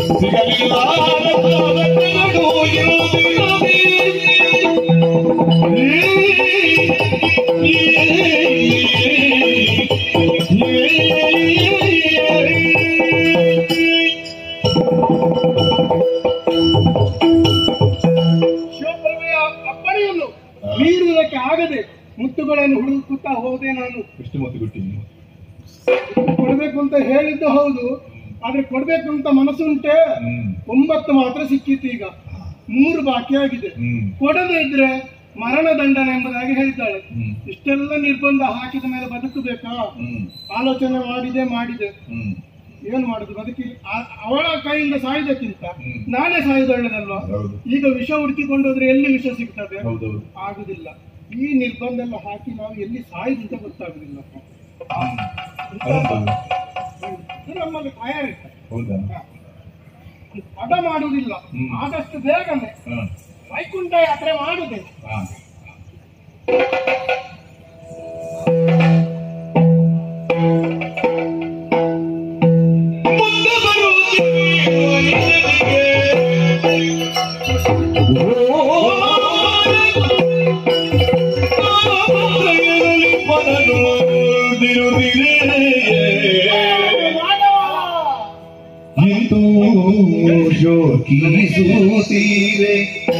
ಸಿಗಲಿಲ್ಲ ಕಾಲಗಳು ಇರುವುದಿಲ್ಲವೇ? ಶಿವಪ್ರಭೆಯ ಅಪ್ಪಣೆಯನ್ನು ಮೀರುವುದಕ್ಕೆ ಆಗದೆ ಮುತ್ತುಗಳನ್ನು ಹುಡುಕುತ್ತಾ ಹೋದೆ ನಾನು ಎಷ್ಟು ಮತ್ತು ಕೊಟ್ಟಿನಿ ಕೊಡ್ಬೇಕು ಅಂತ ಹೇಳಿದ್ದು ಹೌದು ಆದ್ರೆ ಕೊಡ್ಬೇಕು ಅಂತ ಮನಸ್ಸುಂಟೆ ಹ್ಮ್ ಒಂಬತ್ತು ಮಾತ್ರ ಸಿಕ್ಕಿತ್ತು ಈಗ ಮೂರು ಬಾಕಿ ಆಗಿದೆ ಹ್ಮ್ ಕೊಡದೇ ಇದ್ರೆ ಮರಣ ದಂಡನೆ ಎಂಬುದಾಗಿ ಹೇಳ್ತಾಳೆ ಹ್ಮ್ ಇಷ್ಟೆಲ್ಲ ನಿರ್ಬಂಧ ಹಾಕಿದ ಮೇಲೆ ಬದುಕಬೇಕಾ ಹ್ಮ್ ಆಲೋಚನೆ ಮಾಡಿದೆ ಮಾಡಿದೆ ಹ್ಮ್ ಏನ್ ಮಾಡುದು ಬದುಕಿ ಆ- ಅವಳ ಕೈಯಿಂದ ಸಾಯುವುದಕ್ಕಿಂತ ಹ್ಮ್. ನಾನೇ ಸಾಯುದು ಒಳ್ಳೆದಲ್ವಾ ಹೌದು ಈಗ ವಿಷ ಹುಡುಕಿಕೊಂಡು ಹೋದ್ರೆ ಎಲ್ಲಿ ವಿಷ ಸಿಗ್ತದೆ ಹೌದೌದು ಆಗುದಿಲ್ಲ ಈ ನಿರ್ಬಂಧ ಎಲ್ಲ ಹಾಕಿ ನಾವು ಎಲ್ಲಿ ಸಾಯುದು ಅಂತ ಗೊತ್ತಾಗುದಿಲ್ಲ ಹೌದೌದು ಇದು ನಮ್ಮಲ್ಲಿ ತಯಾರಿತ ಹೌದಾ ಅಡ ಮಾಡುವುದಿಲ್ಲ ಹ್ಮ್. ಆದಷ್ಟು ಬೇಗನೆ ಹಾ ವೈಕುಂಠ ಯಾತ್ರೆ ಮಾಡುದೆ ಹಾ ಮುಂದೆ ಇಂದು ಶೋಕಿಸುತ್ತೀರೆ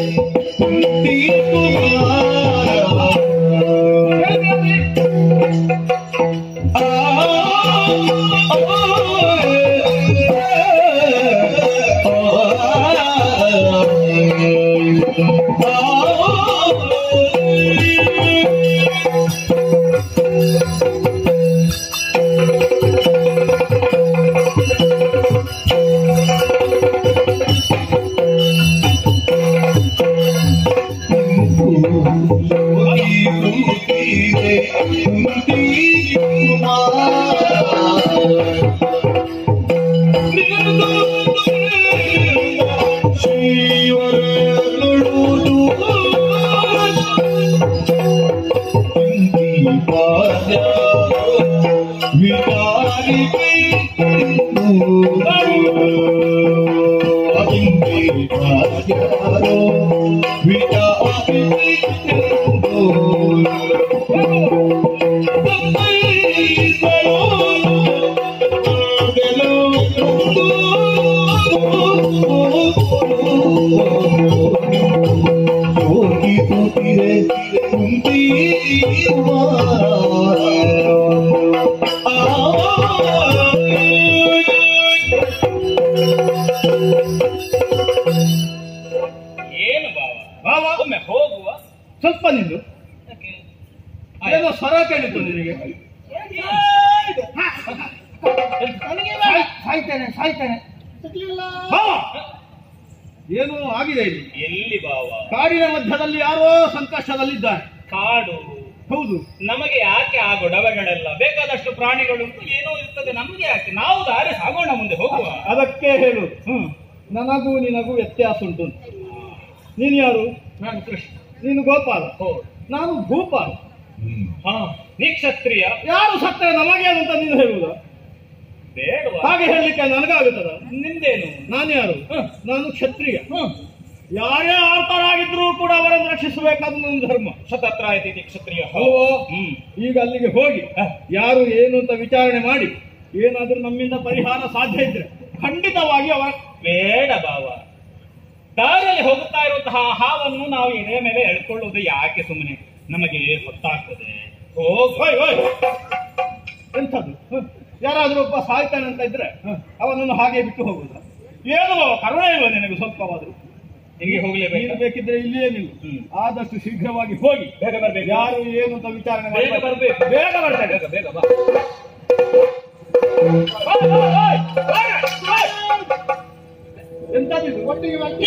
ಏನು ಬಾವ ಬಾವ ಒಮ್ಮೆ ಹೋಗುವ ಸ್ವಲ್ಪ ನಿಂದು ಏನೋ ಸ್ವರ ಕೇಳಿತು ನಿನಗೆ ಸಾಯ್- ಸಾಯ್ತೇನೆ ಸಾಯ್ತೇನೆ ಬಾವ ಏನೋ ಆಗಿದೆ ಇಲ್ಲಿ ಎಲ್ಲಿ ಬಾವ ಕಾಡಿನ ಮಧ್ಯದಲ್ಲಿ ಯಾರೋ ಸಂಕಷ್ಟದಲ್ಲಿದ್ದಾರೆ ಕಾಡು ಹೌದು ನಮಗೆ ಯಾಕೆ ಆ ಗೊಡವೆಗಳೆಲ್ಲ ಬೇಕಾದಷ್ಟು ಪ್ರಾಣಿಗಳುಂಟು ಏನೋ ಇರ್ತದೆ ನಮಗೆ ಯಾಕೆ ನಾವು ದಾರಿ ಸಾಗೋಣ ಮುಂದೆ ಹೋಗುವ ಅದಕ್ಕೆ ಹೇಳು ಹ್ಮ್ ನನಗೂ ನಿನಗೂ ವ್ಯತ್ಯಾಸ ಉಂಟು ಅಂತ. ನೀನು ಯಾರು ನಾನು ಕೃಷ್ಣ ನೀನು ಗೋಪಾಲ ಹೌದು ನಾನು ಭೂಪಾಲ ಹ್ಮ್ ಹಾ ನೀ ಕ್ಷತ್ರಿಯ ಯಾರು ಸತ್ತ ನಮಗೆ ಅಂತ ನೀನು ಹೇಳುವುದ ಬೇಡವಾ ಹಾಗೆ ಹೇಳಲಿಕ್ಕೆ ನನಗಾಗುತ್ತದ ನಿಂದೇನು ನಾನು ಯಾರು ಹ್ಮ್. ನಾನು ಕ್ಷತ್ರಿಯ ಹ್ಮ್ ಯಾರೇ ಆರ್ತರಾಗಿದ್ರೂ ಕೂಡ ಅವರನ್ನು ರಕ್ಷಿಸಬೇಕಾದ ನನ್ನ ಧರ್ಮ ಶತತ್ರ ಐತಿ ಕ್ಷತ್ರಿಯ ಅಲ್ವೋ ಹ್ಮ್ ಈಗ ಅಲ್ಲಿಗೆ ಹೋಗಿ ಯಾರು ಏನು ಅಂತ ವಿಚಾರಣೆ ಮಾಡಿ ಏನಾದ್ರೂ ನಮ್ಮಿಂದ ಪರಿಹಾರ ಸಾಧ್ಯ ಇದ್ರೆ ಖಂಡಿತವಾಗಿ ಅವರ ಬೇಡ ಬಾವ ದಾರಿಯಲ್ಲಿ ಹೋಗುತ್ತಾ ಇರುವಂತಹ ಹಾವನ್ನು ನಾವು ಎದೆ ಮೇಲೆ ಎಳ್ಕೊಳ್ಳುವುದು ಯಾಕೆ ಸುಮ್ಮನೆ ನಮಗೆ ಹೊತ್ತಾಗ್ತದೆ ಹೋಗ್ ಓಯ್ ಓಯ್ ಎಂಥದ್ದು ಹ? ಯಾರಾದ್ರೂ ಒಬ್ಬ ಸಾಯ್ತಾನೆ ಅಂತ ಇದ್ರೆ ಹ, ಅವನನ್ನು ಹಾಗೆ ಬಿಟ್ಟು ಹೋಗುದ ಏನು ಕರುಣೆ ಇಲ್ವ ನಿನಗೆ ಸ್ವಲ್ಪವಾದ್ರು ನಿಮಗೆ ಹೋಗ್ಲೇಬೇಕು ನೀನು ಬೇಕಿದ್ರೆ ಇಲ್ಲಿಯೇ ನಿಲ್ಲು ಹ್ಮ್. ಆದಷ್ಟು ಶೀಘ್ರವಾಗಿ ಹೋಗಿ ಬೇಗ ಬರ್ಬೇಕು ಯಾರು ಏನು ಅಂತ ವಿಚಾರಣೆ ಮಾಡಿ ಬೇಗ ಬರ್ಬೇಕು ಬೇಗ ಬರ್ತೇನೆ ಬೇಗ ಬೇಗ ಬಾ ಎಂತದಿದು ಒಟ್ಟಿಗೆ ಬನ್ನಿ.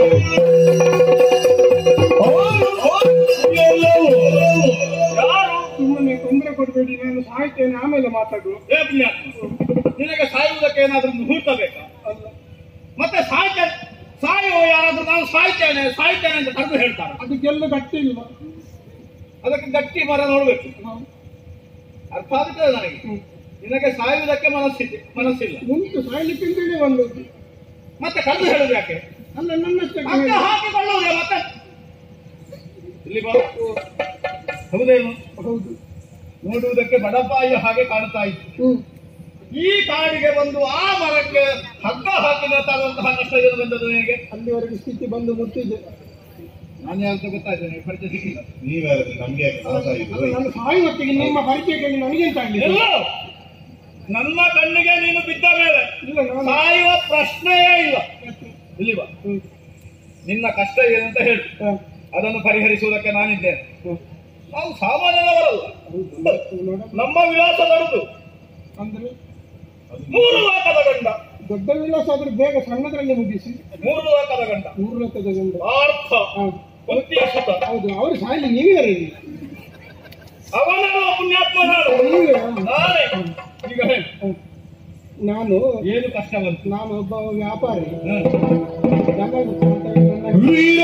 ಯಾರು ಸುಮ್ಮನೆ ತೊಂದರೆ ಕೊಡಬೇಡಿ ನಾನು ಸಾಯ್ತೇನೆ ಆಮೇಲೆ ಮಾತಾಡು ಏ ಪುಣ್ಯಾತ್ಮ ನಿನಗೆ ಸಾಯುವುದಕ್ಕೆ ಏನಾದ್ರೂ ಮುಹೂರ್ತ ಬೇಕಾ ಮತ್ತೆ ಸಾಯ್ತೇನೆ ಸಾಯುವ ಯಾರಾದ್ರೂ ನಾನು ಸಾಯ್ತೇನೆ ಸಾಯ್ತೇನೆ ಅಂತ ಕರೆದು ಹೇಳ್ತಾರೆ ಅದಕ್ಕೆಲ್ಲ ಗಟ್ಟಿ ಇಲ್ಲ ಅದಕ್ಕೆ ಗಟ್ಟಿ ಮರ ನೋಡ್ಬೇಕು ಅರ್ಥ ಆಗುತ್ತದೆ ನನಗೆ ನಿನಗೆ ಸಾಯುವುದಕ್ಕೆ ಮನಸ್ಸಿದೆ ಮನಸ್ಸಿಲ್ಲ ಉಂಟು ಸಾಯ್ಲಿಕ್ಕೆ ಅಂತೇಳಿ ಒಂದು ಮತ್ತೆ ಕರೆದು ಹೇಳುದು ಯಾಕೆ ಅಲ್ಲ ನನ್ನಷ್ಟಕ್ಕೆ ಹಗ್ಗ ಹೇಳಿ. ಹಾಕಿಕೊಳ್ಳುವುದೇ ಮತ್ತೆ ಇಲ್ಲಿ ಬಾ ಹೌದೇನು ಹೌದು ನೋಡುವುದಕ್ಕೆ ಬಡಪಾಯಿಯ ಹಾಗೆ ಕಾಣ್ತಾ ಇತ್ತು ಹ್ಮ್ ಈ ಕಾಡಿಗೆ ಬಂದು ಆ ಮರಕ್ಕೆ ಹಗ್ಗ ಹಾಕಿದ ತರುವಂತಹ ಕಷ್ಟ ಏನು ಬಂದದ್ದು ನಿನಗೆ ಅಲ್ಲಿವರೆಗೆ ಸ್ಥಿತಿ ಬಂದು ಮುಟ್ಟಿದೆ ನಾನು ಯಾವ್ದು ಗೊತ್ತಾಯ್ತೇನೆ ಪರಿಚಯ ಸಿಕ್ಕಿಲ್ಲ ನೀವ್ಯಾರು ನಮ್ಗೆ ಯಾಕೆ ನಾಶ ಅದು ಇದು ನಾನು ಸಾಯುವತ್ತಿಗೆ ನಿಮ್ಮ ಪರಿಚಯ ಕೇಳಿ ನನಗೇಂತ ಆಗಲಿಲ್ಲ ಎಲ್ಲೋ ನನ್ನ ಕಣ್ಣಿಗೆ ನೀನು ಬಿದ್ದ ಮೇಲೆ ಇಲ್ಲ ನಾನು ಸಾಯುವ ಪ್ರಶ್ನೆಯೇ ಇಲ್ಲ ಇಲ್ಲಿ ಬಾ ಹ್ಮ್. ನಿನ್ನ ಕಷ್ಟ ಏನಂತ ಹೇಳು ಹ, ಅದನ್ನು ಪರಿಹರಿಸುವುದಕ್ಕೆ ನಾನಿದ್ದೇನೆ ಹ. ನಾವು ಸಾಮಾನ್ಯದವರಲ್ಲ ಹೌದು ಮತ್ತೆ ನೋಡ ನಮ್ಮ ವಿಳಾಸ ದೊಡ್ಡದು ಅಂದ್ರೆ ಮೂರು ಲೋಕದ ಗಂಡ ದೊಡ್ಡ ವಿಳಾಸ ಆದ್ರೆ ಬೇಗ ಸಣ್ಣದ್ರಲ್ಲಿ ಮುಗಿಸಿ ಮೂರು ಲೋಕದ ಗಂಡ ಮೂರು ಲಕ್ಷದ ಗಂಡ ಪಾರ್ಥ ಹ, ಕುಂತಿಯ ಸುತ ಹೌದು ಅವರು ಸಾಯ್ಲಿ ನೀವೇ ಹೇಳಿ ಅವನಲ್ಲ ಪುಣ್ಯಾತ್ಮ ನಾನು ನೀವೇ ನಾನೇ ಈಗ ಹೇಳು ಹ. ನಾನು ಏನು ಕಷ್ಟ ಬಂತು ನಾನು ಒಬ್ಬ ವ್ಯಾಪಾರಿ ಹ್ಮ್. ದನ ಅಂತ ಹೇಳಿ ನನ್ನ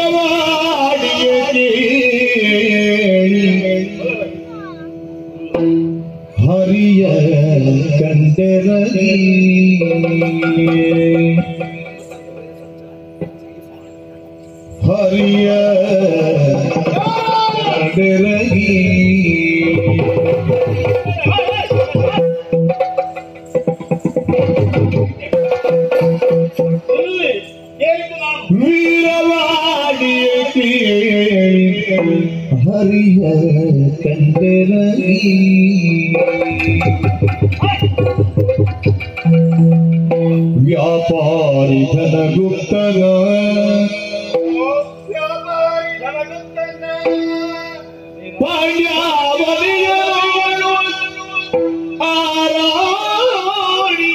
ಹರಿಯ ಕಂಡರಗಿ ಹರಿಯ ಕಂಡರಗಿ ಎಲ್ಲಿ ಕೇಳಿದ್ದು ನಾನು ವೀರವಾಡಿಯ ಕೇಳಿ ಹರಿಯ ಕಂಡರಗಿ ವ್ಯಾಪಾರಿ ಧನಗುಪ್ತನ ಪಾಂಡ್ಯಾವಲಿಯ ಆರಾಡಿ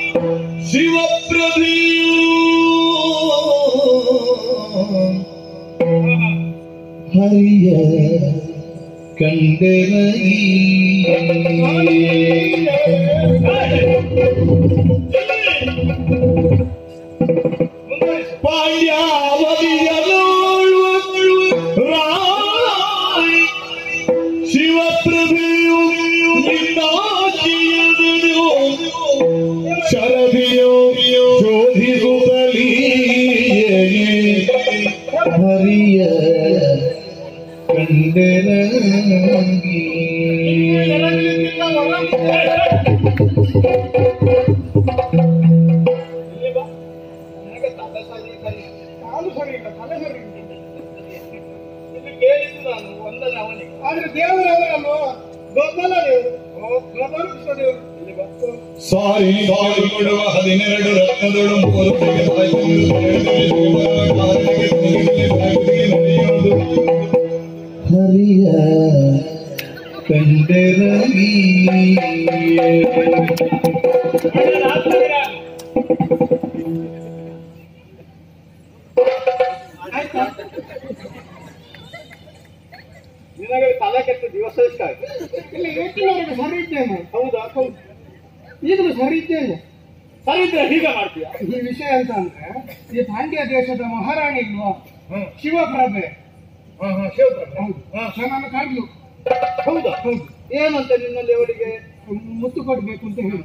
ಶಿವಪ್ರಭು ಹರಿಯ ಕಂಡನಗಿ ಪಾಂಡ್ಯಾವಲಿಯಲು ರಾಣಿ ಶಿವಪ್ರಭೆಯು ನಿನ್ನಾಚಿಯದನು ಶರದಿಯೋ ಶೋಧಿಸುತ್ತಲೀ ಹರಿಯ ಕಂಡನಗಿ ಇಲ್ಲಿ ಬಾ. ನನಗೆ ತಲೆ ಸರಿ ಸರಿ. ಕಾಲು ಸರಿ ಇಲ್ಲ ತಲೆ ಸರಿ ಇಲ್ಲ ಇದು ಕೇಳಿದ್ದು ನಾನು ಒಂದನೇ ಅವನಿಗೆ ಆದ್ರೆ ದೇವರವರಲ್ವ ಗೊಬ್ಬಲ ದೇವರು ಗೊಬ್ಬಲ ದೇವರು ಇಲ್ಲಿ ಬಾ. ಸಾರಿ ಸಾರಿ ಕೊಡುವ ಹದಿನೆರಡು ರತ್ನದೊಳು ಮೂರು ಹರಿಯ ಕಂಡರಗಿ ಅದನ್ನ ಆದ್ಮೇಲೆ ನಾನು. ಆಯ್ತಾ ನಿನಗೆ ತಲೆ ಕೆಟ್ಟ ದಿವಸ ಎಷ್ಟಾಯ್ತು ಇಲ್ಲ ಏಟಿನವರೆಗೆ ಸರಿ ಇದ್ದೇನೆ ಹೌದಾ ಹೌದು ಈಗಲೂ ಸರಿ ಇದ್ದೇನೆ ಸರಿ ಇದ್ರೆ ಹೀಗೆ ಮಾಡ್ತೀಯಾ ಈ ವಿಷಯ ಅಂತ ಅಂದ್ರೆ ಈ ಪಾಂಡ್ಯ ದೇಶದ ಮಹಾರಾಣಿ ಇಲ್ವಾ ಹ್ಮ್ ಶಿವಪ್ರಭೆ ಹಾ ಹಾ ಶಿವಪ್ರಭು ಹೌದು ಹಾ ನನ್ನನ್ನು ಕಾಡ್ಲು ಹೌದಾ ಹೌದು ಏನಂತ ನಿನ್ನಲ್ಲಿ ಅವರಿಗೆ ಮುತ್ತು ಕೊಡ್ಬೇಕು ಅಂತ ಹೇಳಿ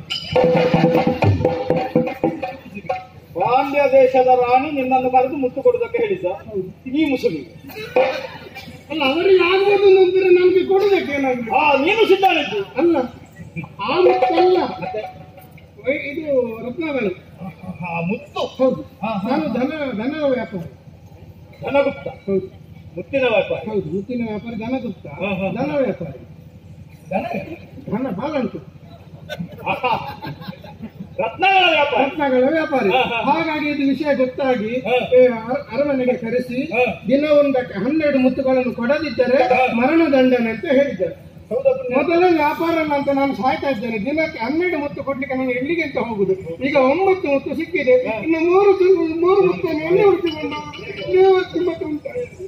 ಪಾಂಡ್ಯ ದೇಶದ ರಾಣಿ ನಿನ್ನನ್ನು ಕರೆದು ಮುತ್ತು ಕೊಡುವುದಕ್ಕೆ ಹೇಳಿದ್ದ ಹೌದು ಈ ಮುಸುಳಿ ಅಲ್ಲ ಅವರಿಗೆ ಆಗ್ಬೋದು ನಂತರ ನಮ್ಗೆ ಕೊಡಬೇಕೇನಾಗ್ಲಿ ಆ ನೀನು ಸಿದ್ಧನಿದ್ದು ಅಲ್ಲ ಆ ಮುತ್ತಲ್ಲ ವೈ- ಇದು ರತ್ನಗಳು ಆ ಮುತ್ತು ಹೌದು ಹಾ, ಹಾ. ನಾನು ಧನ ಧನ ವ್ಯಾಪಾರ ಧನಗುಪ್ತ ಹೌದು ಮುತ್ತಿನ ವ್ಯಾಪಾರ ಹೌದು ಮುತ್ತಿನ ವ್ಯಾಪಾರ ಧನಗುಪ್ತ ಹಾ, ಹಾ. ಧನ ವ್ಯಾಪಾರಿ ಧನ ಧನ ಬಾಲಂಟು ಆಹಾ. ರತ್ನಗಳ ವ್ಯಾಪಾರ ರತ್ನಗಳ ವ್ಯಾಪಾರಿ ಹಾ, ಹಾ. ಹಾಗಾಗಿ ಇದು ವಿಷಯ ಗೊತ್ತಾಗಿ ಹಾ. ಏ, ಅರ- ಅರಮನೆಗೆ ಕರೆಸಿ ಹಾ. ದಿನವೊಂದಕ್ಕೆ ಹನ್ನೆರಡು ಮುತ್ತುಗಳನ್ನು ಕೊಡದಿದ್ದರೆ ಹಾ. ಮರಣದಂಡನೆ ಅಂತ ಹೇಳಿದ್ದಾರೆ ಹೌದಾ ಪುಣ್ಯ? ಮೊದಲ ವ್ಯಾಪಾರ ಅಲ್ಲ ಅಂತ ನಾನು ಸಾಯ್ತಾ ಇದ್ದೇನೆ ದಿನಕ್ಕೆ ಹನ್ನೆರಡು ಮುತ್ತು ಕೊಡ್ಲಿಕ್ಕೆ ನಾನು ಎಲ್ಲಿಗೆ ಅಂತ ಹೋಗುದು ಈಗ ಒಂಬತ್ತು ಮುತ್ತು ಸಿಕ್ಕಿದೆ ಇನ್ನು ಮೂರು ತು- ಮೂರು ಮುತ್ತು ಎಲ್ಲಿ ಹುಡುಕಿಕೊಂಡು ನೀವು ನಿಮ್ಮ ಹತ್ರ ಉಂಟಾ?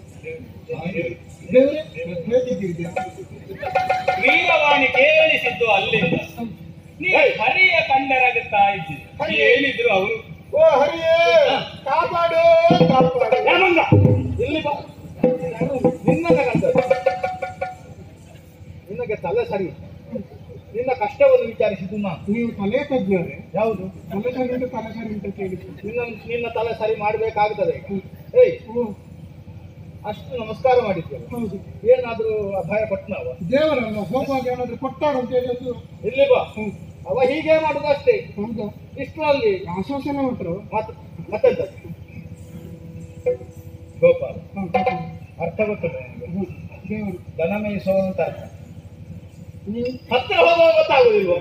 ದೇವರೇ ಹೇಗಿದ್ದೀರಿ ವೀರವಾಣಿ ಕೇಳಿಸಿದ್ದು ಅಲ್ಲಿಂದ ನೀ ಹರಿಯ ಕಂಡರಾಗುತ್ತಾ ಇದ್ದಿ ಏನಿದ್ರು ಅವರು ಓ ಹರಿಯೇ ಕಾಪಾಡು ಕಾಪಾಡು ಯಾಮಂಗ ಇಲ್ಲಿ ಬಾ ನಿನ್ನ ಕಂಡದ್ದು ನಿನಗೆ ತಲೆ ಸರಿ ನಿನ್ನ ಕಷ್ಟವನ್ನು ವಿಚಾರಿಸಿದ್ದು ನಾನು ನೀವು ತಲೆ ತಜ್ಞರೇ ಯಾವುದು ತಲೆ ಸರಿ ಉಂಟು ತಲೆ ಸರಿ ಉಂಟು ಅಂತ ಹೇಳಿ ನಿನ್ನ ನಿನ್ನ ತಲೆ ಸರಿ ಮಾಡಬೇಕಾಗ್ತದೆ ಏಯ್ ಓ ಅಷ್ಟು ನಮಸ್ಕಾರ ಮಾಡಿದ್ದೇವೆ ಹೌದು ಏನಾದ್ರೂ ಭಯ ಪಟ್ಟು ನಾವು ದೇವರಲ್ಲ ಹೋಗುವಾಗ ಏನಾದ್ರು ಕೊಟ್ಟಾರು ಅಂತ ಹೇಳಿ ಒಂದು ಇಲ್ಲಿ ಬಾ ಹ್ಮ್. ಅವ ಹೀಗೆ ಮಾಡುದಷ್ಟೇ ಹೌದು ಇಷ್ಟರಲ್ಲಿ ಆಶ್ವಾಸನೆ ಮಾತ್ರ ಮತ್ ಮತ್ತೆಂತ ಗೋಪಾಲ ಹ್ಮ್, ಹ್ಮ್, ಅರ್ಥ ಗೊತ್ತದೆ ನಿನಗೆ ಹ್ಮ್. ದೇವರು ದನ ಮೇಯಿಸೋ ಅಂತ ಅರ್ಥ ನೀವು ಹತ್ತಿರ ಹೋಗುವಾಗ ಗೊತ್ತಾಗುದಿಲ್ವ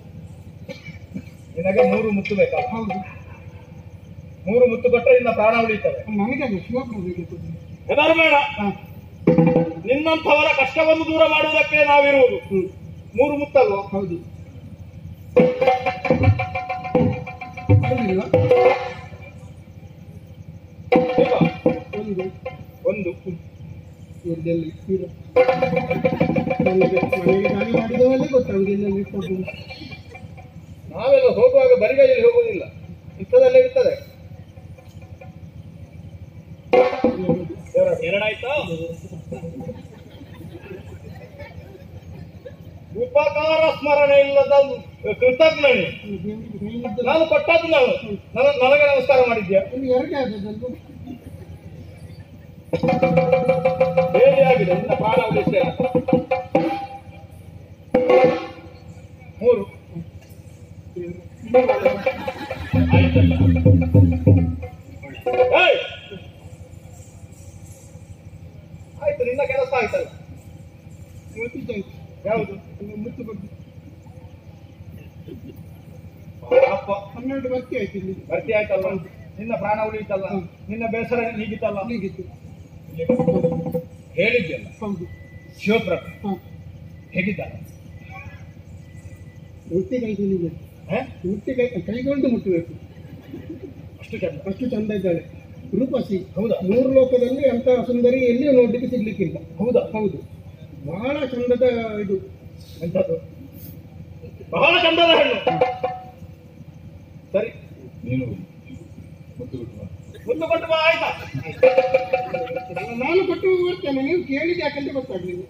ನಿನಗೆ ಮೂರು ಮುತ್ತು ಬೇಕಾ ಹೌದು ಮೂರು ಮುತ್ತು ಕೊಟ್ಟರೆ ನಿನ್ನ ಪ್ರಾಣ ಉಳಿತದೆ ನನಗೆ ಅದು ಶಿವಪ್ರಭುವಿಗೆ ಹೆದರಬೇಡ ಹಾ ನಿನ್ನಂಥವರ ಕಷ್ಟವನ್ನು ದೂರ ಮಾಡುವುದಕ್ಕೆ ನಾವಿರುವುದು ಹ್ಮ್ ಮೂರು ಮುತ್ತಲ್ವ ಹೌದು ಹೌದಿಲ್ವಾ? ಈಗ ಒಂದು ಒಂದು ಎಲ್ಲೆಲ್ಲಿ ಇರು. ನನಗೆ ಮನೆಗೆ ದಾಳಿ ಮಾಡಿದವಲ್ಲಿ ಗೊತ್ತಾಗುದು ಎಲ್ಲೆಲ್ಲಿ ಇರ್ತದ್ದು. ನಾವೆಲ್ಲ ಹೋಗುವಾಗ ಬರಿಗೈಯಲ್ಲಿ ಹೋಗುವುದಿಲ್ಲ ಇಂಥದಲ್ಲೇ ಇರ್ತದೆ ಎರಡು. ಎರಡಾಯ್ತಾ ಉಪಕಾರ ಸ್ಮರಣೆ ಇಲ್ಲದ ಕೃತಜ್ಞನಿ ಈ ದೇವರಿಗೆ ಹೇಳಿದ್ದು ನಾನು ಕೊಟ್ಟದ್ದು ನಾನು ನನ್ನ- ನನಗೆ ನಮಸ್ಕಾರ ಮಾಡಿದ್ಯಾ ಇಲ್ಲಿ ಎರಡೇ ಆದದ್ದು ಹೇಗೆ ಆಗಿದೆ ನಿನ್ನ ಪ್ರಾಣ ಉಳಿಸ್ತೇನೆ ಮೂರು ಆಯ್ತಲ್ಲ ಏಯ್! ಆಯ್ತು ನಿನ್ನ ಕೆಲಸ ಆಯ್ತಲ್ಲ ಇವತ್ತಿದ್ದಾಯ್ತು ಯಾವುದು ಒಂದು ಮುತ್ತು ಬಗ್ಗೆ ಅಪ್ಪ ಹನ್ನೆರಡು ಬರ್ತಿ ಆಯ್ತು ಇಲ್ಲಿ ಭರ್ತಿ ಆಯ್ತಲ್ಲ ನಿನ್ನ ಪ್ರಾಣ ಉಳಿಯಿತಲ್ಲ ಹ್ಮ್. ನಿನ್ನ ಬೇಸರ ಹೀಗಿತ್ತಲ್ಲ ಹೀಗಿತ್ತು ಹೇಳಿದ್ಯಲ್ಲ ಹೌದು ಶಿವಪ್ರಭು ಹಾ ಹೇಗಿದ್ದಾನೆ ಮುಟ್ಟಿ ಕೈಗೊಂಡಿದೆ ಹ? ಮುಟ್ಟಿ ಕೈ ಕೈಗೊಂಡು ಮುಟ್ಟಬೇಕು ಅಷ್ಟು ಚಂದ ಅಷ್ಟು ಚಂದ ಇದ್ದಾಳೆ ರೂಪಸಿ ಹೌದಾ ಮೂರು ಲೋಕದಲ್ಲಿ ಅಂತ ಸುಂದರಿ ಎಲ್ಲಿಯೂ ನೋಡ್ಲಿಕ್ಕೆ ಸಿಗ್ಲಿಕ್ಕಿಲ್ಲ ಹೌದಾ ಹೌದು ಬಹಳ ಚಂದದ ಇದು ಎಂಥದ್ದು ಬಹಳ ಚಂದದ ಹೆಣ್ಣು ಸರಿ ನೀನು ಮುತ್ತು ಕೊಟ್ಟು ಬಾ. ಮುತ್ತು ಕೊಟ್ಟು ಬಾ ಆಯ್ತಾ ನಾನು ಕೊಟ್ಟು ಬರ್ತೇನೆ ನೀವು ಕೇಳಿದ ಯಾಕಂತ ಗೊತ್ತಾಗ್ಲಿಲ್ಲ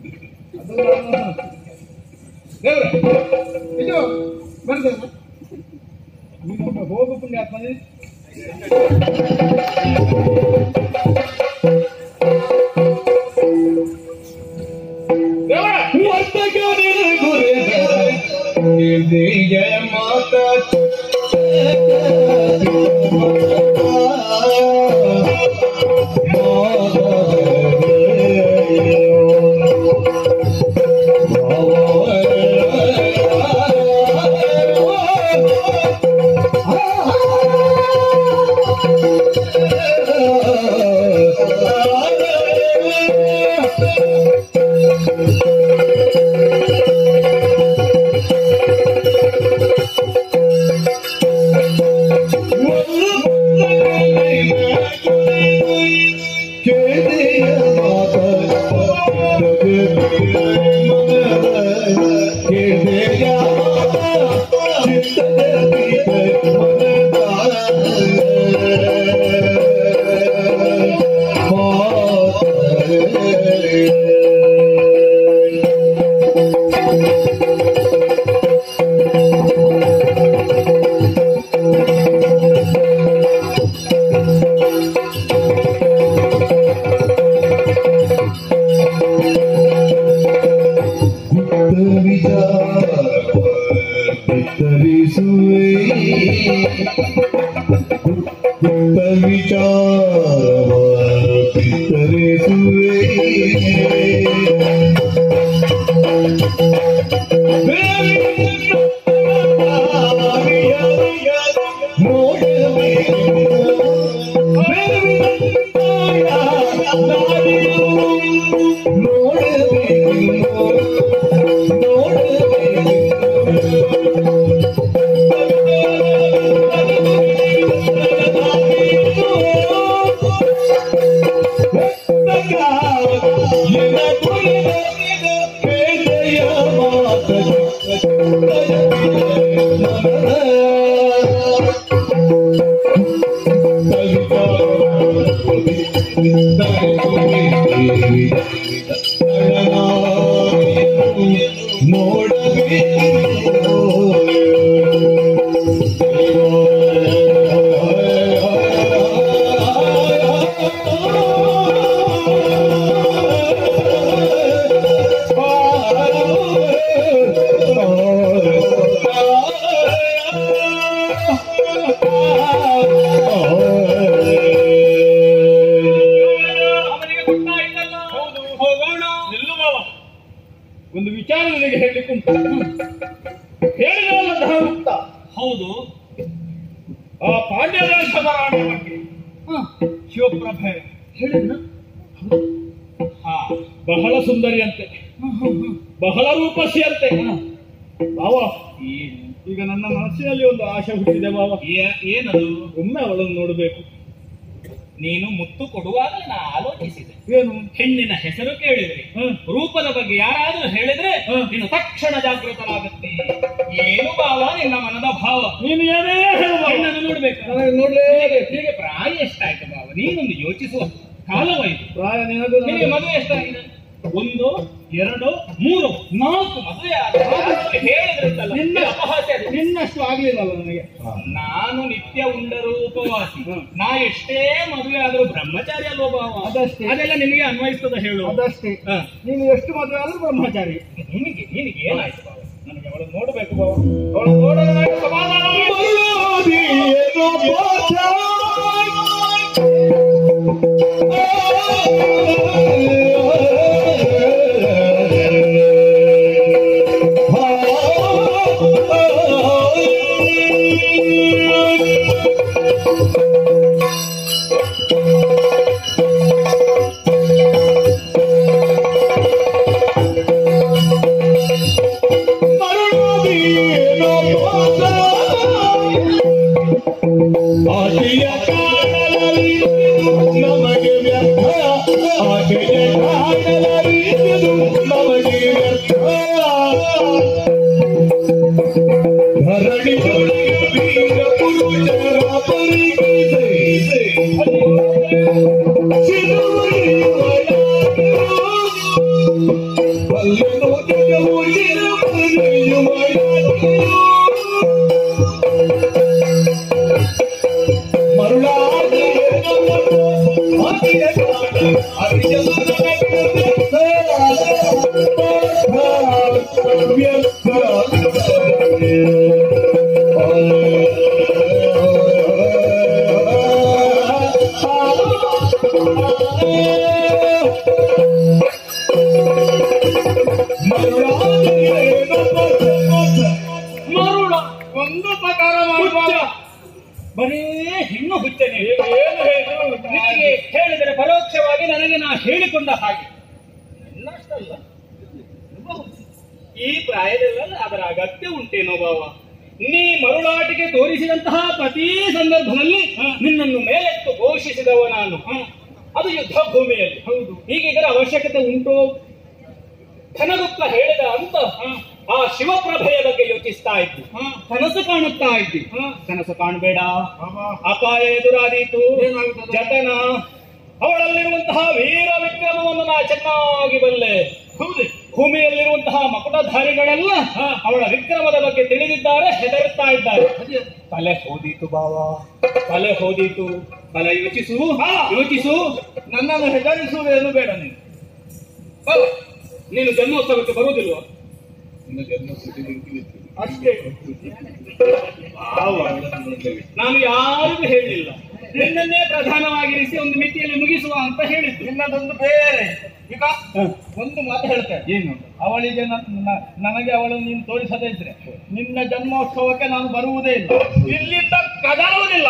ದೇವ್ರೆ ಇದು ಬರ್ದಲ್ಲ ನೀನೊಮ್ಮೆ ಹೋಗು ಪುಣ್ಯಾತ್ಮನೇ ದೇವ್ರೆ ನೋಡ ಅವನಿಗೆ ಗೊತ್ತಾಯ್ತಲ್ಲ ಹೋಗೋಣ ನಿಲ್ಲು ಮಾವ ಒಂದು ವಿಚಾರ ನನಗೆ ಹೇಳಲಿಕ್ಕುಂಟು ಹೇಳಿದವಲ್ಲ ಧನಗುಪ್ತ ಹೌದು ಆ ಪಾಂಡ್ಯದೇಶದ ರಾಣಿ ಬಗ್ಗೆ ಶಿವಪ್ರಭೆ ಹೇಳಿದ್ನ ಹಾ ಬಹಳ ಸುಂದರಿಯಂತೆ ಬಹಳ ರೂಪಸಿಯಂತೆ ಬಾವ ಏನು ಈಗ ನನ್ನ ಮನಸ್ಸಿನಲ್ಲಿ ಒಂದು ಆಶೆ ಹುಟ್ಟಿದೆ ಬಾವ ಏ- ಏನದು ಒಮ್ಮೆ ಅವಳನ್ನು ನೋಡಬೇಕು ನೀನು ಮುತ್ತು ಕೊಡುವಾಗ ನಾ ಆಲೋಚಿಸಿದೆ ಏನು ಹೆಣ್ಣಿನ ಹೆಸರು ಕೇಳಿದ್ರೆ ಹ್ಮ್. ರೂಪದ ಬಗ್ಗೆ ಯಾರಾದ್ರೂ ಹೇಳಿದ್ರೆ ಹ್ಮ್. ನೀನು ತಕ್ಷಣ ಜಾಗೃತನಾಗುತ್ತೆ ಏನು ಭಾವ ನಿನ್ನ ಮನದ ಭಾವ ನೀನು ಏನೇ ಹೇಳು ಬಾವ. ಹೆಣ್ಣನ್ನು ನೋಡ್ಬೇಕು ನನಗೆ ನೋಡ್ಲೇಬೇಕು ಹೀಗೆ ಪ್ರಾಯ ಎಷ್ಟಾಯ್ತು ಭಾವ ನೀನೊಂದು ಯೋಚಿಸುವ ಕಾಲವಾಯಿತು ಪ್ರಾಯ ನಿನಗೂ ನಿನಗೆ ನನಗೂ- ಮದುವೆ ಎಷ್ಟಾಗಿದೆ ಒಂದು ಎರಡು ಮೂರು ನಾಲ್ಕು ಮದುವೆ ಆದ್ರೆ ಯಾರಾದ್ರೂ ಹೇಳಿದ್ರಂತಲ್ಲ ನಿನ್ನ ಇದು ಅಪಹಾಸ್ಯ ಅದು. ನಿನ್ನಷ್ಟು ಆಗ್ಲಿಲ್ಲಲ್ಲ ನನಗೆ ನಾನು ನಿತ್ಯ ಉಂಡರು ಉಪವಾಸಿ ಹ್ಮ್. ನಾ ಎಷ್ಟೇ ಮದುವೆ ಆದ್ರೂ ಬ್ರಹ್ಮಚಾರಿ ಅಲ್ವ ಭಾವ ಅದಷ್ಟೇ. ಅದೆಲ್ಲ ನಿಮಗೆ ಅನ್ವಯಿಸ್ತದ ಹೇಳು ಅದಷ್ಟೇ ಹ. ನೀನು ಎಷ್ಟು ಮದುವೆ ಆದ್ರೂ ಬ್ರಹ್ಮಚಾರಿ ನಿನಗೆ ನಿನಗೆ ಏನಾಯ್ತು ಭಾವ ನನಗೆ ಅವಳನ್ನು ನೋಡಬೇಕು ಬಾವ ಅವಳು ನೋಡಲು ನನಗೆ ಸಮಾಧಾನ ಆಶೆಯ ಕಾಣಲರಿ ನಮಗೆ ವ್ಯರ್ಥ ಆಶೆಯ ಕಾಣಲರಿ ನಮಗೆ ವ್ಯರ್ಥ ಧರಣಿ ವೀರ ಪುರುಷರ ಪರಿಗಣಿಸಿ ಅಲ್ಲಿನೋ ಜಗವು ಇರುವುದೆಯುವ ಮರುಳ ಒಂದು ಪ್ರಕಾರ ಮಾಡು ಬಾವ. ಬರೀ ಹೆಣ್ಣು ಹುಚ್ಚನೆ ಏನು ಹೇಳಿದ್ರು ನಿನಗೆ ಹೇಳಿದರೆ ಪರೋಕ್ಷವಾಗಿ ನನಗೆ ನಾ ಹೇಳಿಕೊಂಡ ಹಾಗೆ ನನ್ನಷ್ಟಲ್ಲ ಈ ಪ್ರಾಯದಲ್ಲಿ ಅದರ ಅಗತ್ಯ ಉಂಟೇನೋ ಭಾವ ನೀ ಮರುಳಾಟಿಕೆ ತೋರಿಸಿದಂತಹ ಪ್ರತಿ ಸಂದರ್ಭದಲ್ಲಿ ನಿನ್ನನ್ನು ಮೇಲೆತ್ತು ಘೋಷಿಸಿದವ ನಾನು ಅದು ಯುದ್ಧ ಭೂಮಿಯಲ್ಲಿ ಹೌದು ಈಗ ಇದರ ಅವಶ್ಯಕತೆ ಉಂಟು ಧನಗುಪ್ತ ಹೇಳಿದ ಅಂತ ಆ ಶಿವಪ್ರಭೆಯ ಬಗ್ಗೆ ಯೋಚಿಸ್ತಾ ಇದ್ದು ಕನಸು ಕಾಣುತ್ತಾ ಇದ್ದಿ ಕನಸು ಕಾಣಬೇಡ ಅಪಾಯ ಎದುರಾದೀತು ಏನಾಗುತ್ತದೆ? ಜತನ ಅವಳಲ್ಲಿರುವಂತಹ ವೀರ ವಿಕ್ರಮವನ್ನು ನಾ ಚೆನ್ನಾಗಿ ಬಲ್ಲೆ ಹೌದು ಭೂಮಿಯಲ್ಲಿರುವಂತಹ ಮಕುಟಧಾರಿಗಳೆಲ್ಲ ಅವಳ ವಿಕ್ರಮದ ಬಗ್ಗೆ ತಿಳಿದಿದ್ದಾರೆ ಹೆದರುತ್ತಾ ಇದ್ದಾರೆ ತಲೆ ಹೋದೀತು ಬಾವ ತಲೆ ಹೋದೀತು ತಲೆ ಯೋಚಿಸು ಯೋಚಿಸು ನನ್ನನ್ನು ಹೆದರಿಸುವುದೇನು ಬೇಡ ನೀನು ಬಾವ, ನೀನು ಜನ್ಮೋತ್ಸವಕ್ಕೆ ಬರುವುದಿಲ್ವಾ ಅಷ್ಟೇ ನಾನು ಯಾರಿಗೂ ಹೇಳಲಿಲ್ಲ ನಿನ್ನನ್ನೇ ಪ್ರಧಾನವಾಗಿರಿಸಿ ಒಂದು ಮಿತಿಯಲ್ಲಿ ಮುಗಿಸುವ ಅಂತ ಹೇಳಿದ್ದು ನಿನ್ನದೊಂದು ಬೇರೆ ಈಗ ಒಂದು ಮಾತು ಹೇಳ್ತೇನೆ ಏನು ಅವಳಿಗೆ ನ- ನ- ನನಗೆ ಅವಳನ್ನು ನೀನು ತೋರಿಸದೇ ಇದ್ರೆ ನಿನ್ನ ಜನ್ಮೋತ್ಸವಕ್ಕೆ ನಾನು ಬರುವುದೇ ಇಲ್ಲ ಇಲ್ಲಿಂದ ಕದರುವುದಿಲ್ಲ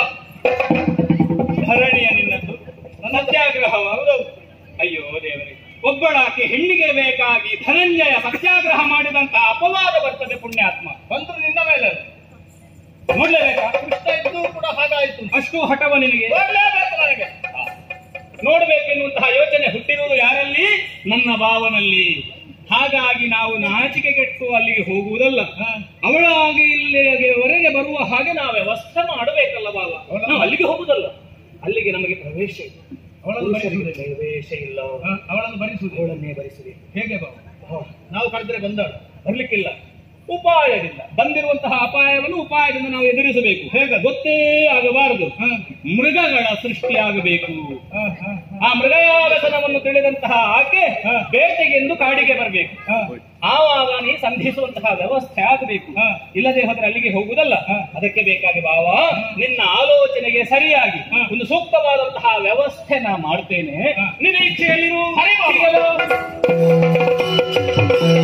ಧರಣಿಯ ನಿನ್ನದ್ದು ಸತ್ಯಾಗ್ರಹವ ಅಯ್ಯೋ ದೇವರೇ ಒಬ್ಬಳಾಕೆ ಹೆಣ್ಣಿಗೆ ಬೇಕಾಗಿ ಧನಂಜಯ ಸತ್ಯಾಗ್ರಹ ಮಾಡಿದಂತ ಅಪವಾದ ಬರ್ತದೆ ಪುಣ್ಯಾತ್ಮ ಬಂದ್ರು ನಿನ್ನ ಮೇಲೆ ಅದು. ನೋಡ್ಲೇಬೇಕಾ ಕೃಷ್ಣ ಇದ್ದು ಕೂಡ ಹಾಗಾಯ್ತು ಅಷ್ಟು ಹಠವ ನಿನಗೆ ನೋಡ್ಲೇಬೇಕು ನನಗೆ ನೋಡ್ಬೇಕೆನ್ನುವಂತಹ ಯೋಚನೆ ಹುಟ್ಟಿರುವುದು ಯಾರಲ್ಲಿ ನನ್ನ ಭಾವನಲ್ಲಿ ಹಾಗಾಗಿ ನಾವು ನಾಚಿಕೆಗೆಟ್ಟು ಅಲ್ಲಿಗೆ ಹೋಗುವುದಲ್ಲ ಅವಳಾಗಿ ಇಲ್ಲಿಗೆವರೆಗೆ ಬರುವ ಹಾಗೆ ನಾವು ವ್ಯವಸ್ಥೆ ಮಾಡಬೇಕಲ್ಲ ಬಾವ ನಾವು ಅಲ್ಲಿಗೆ ಹೋಗುದಲ್ಲ ಅಲ್ಲಿಗೆ ನಮಗೆ ಪ್ರವೇಶ ಇದೆ ಅವಳನ್ನು ಪುರುಷರಿಗೆ ಬರಿಸುವುದಿಲ್ಲ. ಪ್ರವೇಶ ಇಲ್ಲ ಹ, ಅವಳನ್ನು ಬರಿಸುವುದು ಅವಳನ್ನೇ ಭರಿಸುವೆ ಹೇಗೆ ಬಾವ ನಾವು ಕರೆದ್ರೆ ಬಂದಾಳು ಬರ್ಲಿಕ್ಕಿಲ್ಲ ಉಪಾಯದಿಂದ ಬಂದಿರುವಂತಹ ಅಪಾಯವನ್ನು ಉಪಾಯದಿಂದ ನಾವು ಎದುರಿಸಬೇಕು ಹೇಗೆ ಗೊತ್ತೇ ಆಗಬಾರದು ಮೃಗಗಳ ಸೃಷ್ಟಿಯಾಗಬೇಕು ಆ ಮೃಗಯಾಗಸನವನ್ನು ತಿಳಿದಂತಹ ಆಕೆ ಬೇಟೆಗೆಂದು ಕಾಡಿಗೆ ಬರಬೇಕು ಆವಾಗ ನೀ ಸಂಧಿಸುವಂತಹ ವ್ಯವಸ್ಥೆ ಆಗಬೇಕು ಇಲ್ಲದೆ ಹೋದ್ರೆ ಅಲ್ಲಿಗೆ ಹೋಗುವುದಲ್ಲ ಅದಕ್ಕೆ ಬೇಕಾಗಿ ಬಾವ ನಿನ್ನ ಆಲೋಚನೆಗೆ ಸರಿಯಾಗಿ ಒಂದು ಸೂಕ್ತವಾದಂತಹ ವ್ಯವಸ್ಥೆ ನಾ ಮಾಡ್ತೇನೆ ನಿರೀಕ್ಷೆಯಲ್ಲಿರು